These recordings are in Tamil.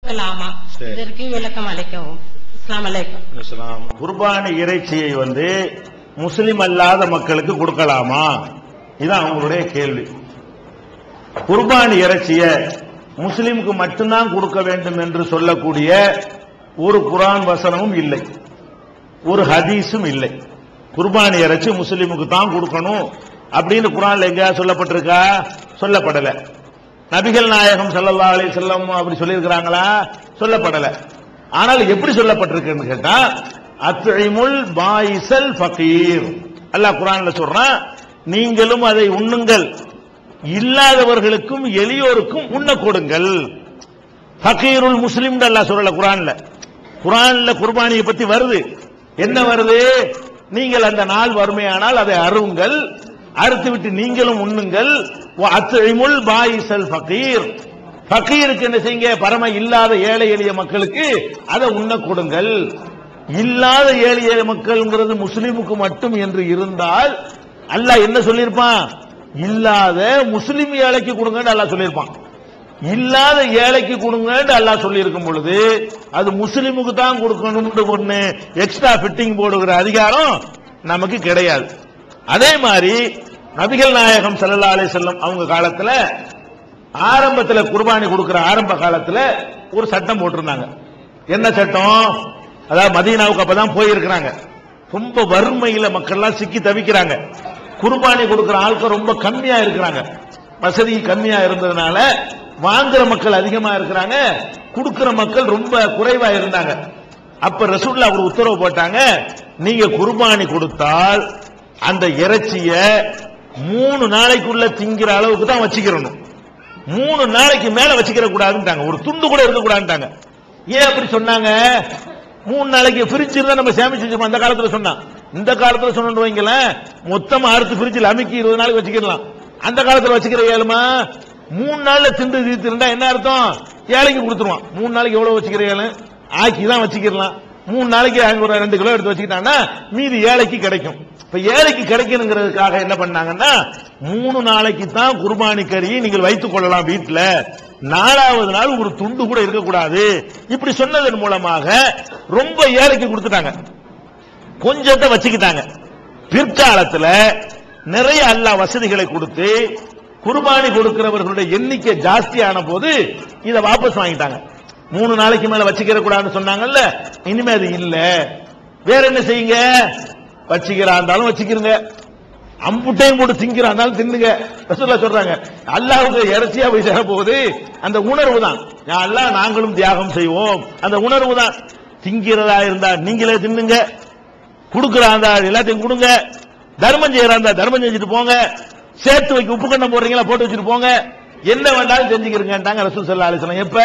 கொடுக்கலாமா சரி. இதற்கு விளக்கம் அளிக்கவும் அஸ்ஸலாமு அலைக்கும் இஸ்லாம் குர்பானி இறைச்சியை வந்து முஸ்லிம் அல்லாத மக்களுக்கு கொடுக்கலாமா இதுதான் அவங்களுடைய கேள்வி குர்பானி இறைச்சிய முஸ்லிமுக்கு மட்டும்தான் கொடுக்க வேண்டும் என்று சொல்லக்கூடிய ஒரு குர்ஆன் வசனமும் இல்லை ஒரு ஹதீஸும் இல்லை குர்பானி இறைச்சி முஸ்லிமுக்கு தான் கொடுக்கணும் அப்படின்னு குர்ஆன்ல எங்கேயா சொல்லப்பட்டிருக்கா சொல்லப்படல நபிகள் நாயகம் ஸல்லல்லாஹு அலைஹி வஸல்லம் அப்படி சொல்லியிருக்கிறாங்களா சொல்லப்படல ஆனால் எப்படி சொல்லப்பட்டிருக்குன்னு கேட்டா அத்இமுல் பாயிசல் ஃபகீர் அல்லாஹ் குர்ஆன்ல சொல்றான் நீங்களும் அதை உண்ணுங்கள் இல்லாதவர்களுக்கும் எளியோருக்கும் உண்ண கொடுங்கள் ஃபகீருல் முஸ்லிம் அல்லாஹ் சொல்லல குர்ஆன்ல குர்ஆன்ல குர்பானியை பத்தி வருது என்ன வருது நீங்கள் அந்த நாள் வறுமையானால் அதை அருங்கள் அறுத்து விட்டு நீங்களும் உண்ணுங்கள் அத்துழிமுல் பாயிசல் ஃபகீர் ஃபகீருக்கு என்ன செய்யுங்க பரம இல்லாத ஏழை எளிய மக்களுக்கு அதை உண்ண கொடுங்கள் இல்லாத ஏழை எளிய மக்கள்ங்கிறது முஸ்லிமுக்கு மட்டும் என்று இருந்தால் அல்லாஹ் என்ன சொல்லியிருப்பான் இல்லாத முஸ்லிம் ஏழைக்கு கொடுங்கன்னு அல்லாஹ் சொல்லியிருப்பான் இல்லாத ஏழைக்கு கொடுங்கன்னு அல்லாஹ் சொல்லி இருக்கும் பொழுது அது முஸ்லிமுக்கு தான் கொடுக்கணும்னு ஒண்ணு எக்ஸ்ட்ரா ஃபிட்டிங் போடுகிற அதிகாரம் நமக்கு கிடையாது அதே மாதிரி நபிகள் நாயகம் ஸல்லல்லாஹு அலைஹி வஸல்லம் அவங்க காலத்துல ஆரம்பத்துல குர்பானி கொடுக்கிற ஆரம்ப காலத்துல ஒரு சட்டம் போட்டிருந்தாங்க என்ன சட்டம் அதாவது மதீனாவுக்கு அப்பதான் போயிருக்கிறாங்க ரொம்ப வறுமையில மக்கள்லாம் சிக்கி தவிக்கிறாங்க குர்பானி கொடுக்கிற ஆட்கள் ரொம்ப கம்மியா இருக்கிறாங்க வசதி கம்மியா இருந்ததுனால வாங்குற மக்கள் அதிகமா இருக்கிறாங்க கொடுக்கிற மக்கள் ரொம்ப குறைவா இருந்தாங்க அப்ப ரசூல்லா ஒரு உத்தரவு போட்டாங்க நீங்க குர்பானி கொடுத்தால் அந்த இறைச்சிய மூணு நாளைக்குள்ள திங்கிற அளவுக்கு தான் வச்சுக்கிறணும் மூணு நாளைக்கு மேல வச்சுக்கிற கூடாதுன்ட்டாங்க ஒரு துண்டு கூட இருக்க கூடாதுன்ட்டாங்க ஏன் அப்படி சொன்னாங்க மூணு நாளைக்கு ஃப்ரிட்ஜ் இருந்தா நம்ம சேமிச்சு வச்சுப்போம் அந்த காலத்துல சொன்னான் இந்த காலத்துல சொன்னு வைங்களேன் மொத்தமா அறுத்து ஃப்ரிட்ஜில் அமுக்கி இருபது நாளைக்கு வச்சுக்கலாம் அந்த காலத்துல வச்சுக்கிற ஏழுமா மூணு நாள்ல திண்டு தீர்த்திருந்தா என்ன அர்த்தம் ஏழைக்கு கொடுத்துருவான் மூணு நாளைக்கு எவ்வளவு வச்சுக்கிற ஏழு ஆக்கி தான் வச்சுக்கிடலாம் மூணு நாளைக்கு அவங்க ஒரு ரெண்டு கிலோ எடுத்து வச்சுக்கிட்டாங்கன்னா மீதி ஏழைக்கு கிடைக்கும் இப்ப ஏழைக்கு கிடைக்கணுங்கிறதுக்காக என்ன பண்ணாங்கன்னா மூணு நாளைக்கு தான் குர்பானி கறியை நீங்கள் வைத்துக் கொள்ளலாம் வீட்டுல நாலாவது நாள் ஒரு துண்டு கூட இருக்கக்கூடாது இப்படி சொன்னதன் மூலமாக ரொம்ப ஏழைக்கு கொடுத்துட்டாங்க கொஞ்சத்தை வச்சுக்கிட்டாங்க பிற்காலத்துல நிறைய அல்லாஹ் வசதிகளை கொடுத்து குர்பானி கொடுக்கிறவர்களுடைய எண்ணிக்கை ஜாஸ்தியான போது இதை வாபஸ் வாங்கிட்டாங்க மூணு நாளைக்கு மேல வச்சுக்கிற கூடாதுன்னு சொன்னாங்கல்ல இனிமே அது இல்ல வேற என்ன செய்யுங்க வச்சுக்கிறா இருந்தாலும் வச்சுக்கிறங்க அம்புட்டையும் போட்டு திங்கிறா இருந்தாலும் தின்னுங்க ரசூலுல்லாஹ் சொல்றாங்க அல்லாஹ்வுக்கு இறைச்சியா போய் சேர போகுது அந்த உணர்வு தான் யா அல்லாஹ் நாங்களும் தியாகம் செய்வோம் அந்த உணர்வு தான் திங்கிறதா இருந்தா நீங்களே தின்னுங்க கொடுக்கிறா இருந்தா எல்லாத்தையும் கொடுங்க தர்மம் செய்யறா இருந்தா தர்மம் செஞ்சுட்டு போங்க சேர்த்து வைக்க உப்பு கண்டம் போடுறீங்களா போட்டு வச்சுட்டு போங்க என்ன வேண்டாலும் செஞ்சுக்கிறீங்கன்றாங்க ரசூல் சல்லா அலிஸ்லாம் எப்ப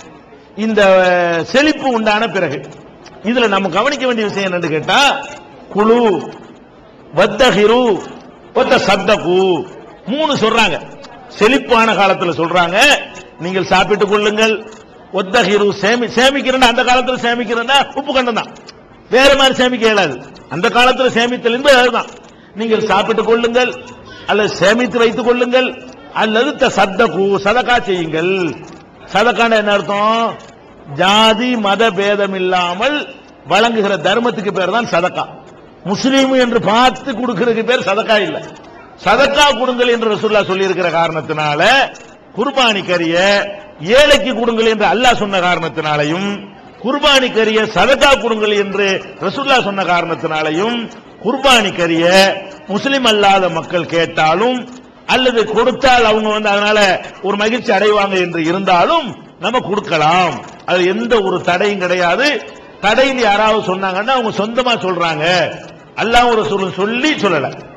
இந்த செழிப்பு உண்டான பிறகு இதுல நம்ம கவனிக்க வேண்டிய விஷயம் என்னன்னு கேட்டா குழு வத்தகிரு ஒத்த சத்தகு மூணு சொல்றாங்க செழிப்பான காலத்துல சொல்றாங்க நீங்கள் சாப்பிட்டுக் கொள்ளுங்கள் ஒத்தகிரு சேமி சேமிக்கிறேன்னா அந்த காலத்துல சேமிக்கிறேன்னா உப்பு கண்டம் தான் வேற மாதிரி சேமிக்க இயலாது அந்த காலத்துல சேமித்தல் என்பது அதுதான் நீங்கள் சாப்பிட்டுக் கொள்ளுங்கள் அல்லது சேமித்து வைத்துக் கொள்ளுங்கள் அல்லது த சத்தகு சதக்கா செய்யுங்கள் சதக்கான என்ன அர்த்தம் ஜாதி மத பேதம் இல்லாமல் வழங்குகிற தர்மத்துக்கு பேர் தான் சதக்கா முஸ்லீம் என்று பார்த்து கொடுக்கிறதுக்கு பேர் சதக்கா இல்ல சதக்கா கொடுங்கள் என்று ரசூல்லா சொல்லி இருக்கிற காரணத்தினால குர்பானி கரிய ஏழைக்கு கொடுங்கள் என்று அல்லாஹ் சொன்ன காரணத்தினாலையும் குர்பானி கரிய சதக்கா கொடுங்கள் என்று ரசூல்லா சொன்ன காரணத்தினாலையும் குர்பானி கரிய முஸ்லிம் அல்லாத மக்கள் கேட்டாலும் அல்லது கொடுத்தால் அவங்க வந்து அதனால ஒரு மகிழ்ச்சி அடைவாங்க என்று இருந்தாலும் நம்ம கொடுக்கலாம் அது எந்த ஒரு தடையும் கிடையாது தடையில் யாராவது சொன்னாங்கன்னா அவங்க சொந்தமா சொல்றாங்க அல்லாஹ் ஒரு சொல்லி சொல்லல